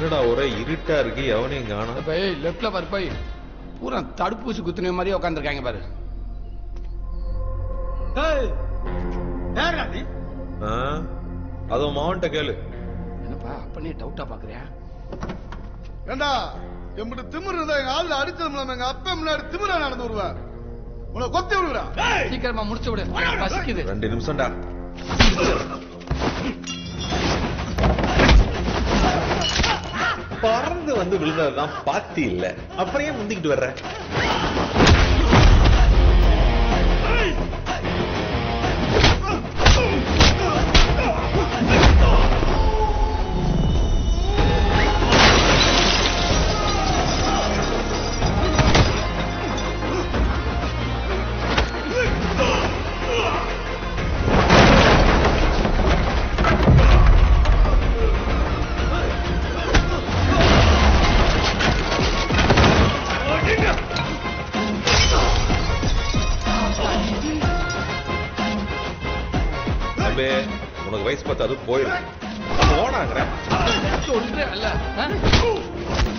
என்னடா ஒரே இருட்டா இருக்கு எவனையும் காணோம் போய் லெஃப்ட்ல பாரு போய் பூரா தடுப்பூசி குத்துன மாதிரியே உட்காந்துருக்காங்க பாரு ஆ? அதுவும் மாவன்ட்ட கேளு என்னப்பா அப்பனே டவுட்டா பாக்குறியா ஏண்டா எம்பிட்டு திமிரு இருந்தா எங்க ஆள்ல அடிச்சது இல்லாம எங்க அப்பா முன்னாடி திமிரா நடந்து வருவேன் உன்னை கொத்தி விடுறா சீக்கிரமா முடிச்சு விடு பசிக்குது ரெண்டு நிமிஷம்டா பறந்து வந்து விழுந்ததுதான் பாத்தி இல்ல அப்புறம் ஏன் முந்திக்கிட்டு வர்ற தம்பி உனக்கு வயசு பார்த்து அது போயிடும் போனாங்கிற சொல்றேன் அல்ல ஆ?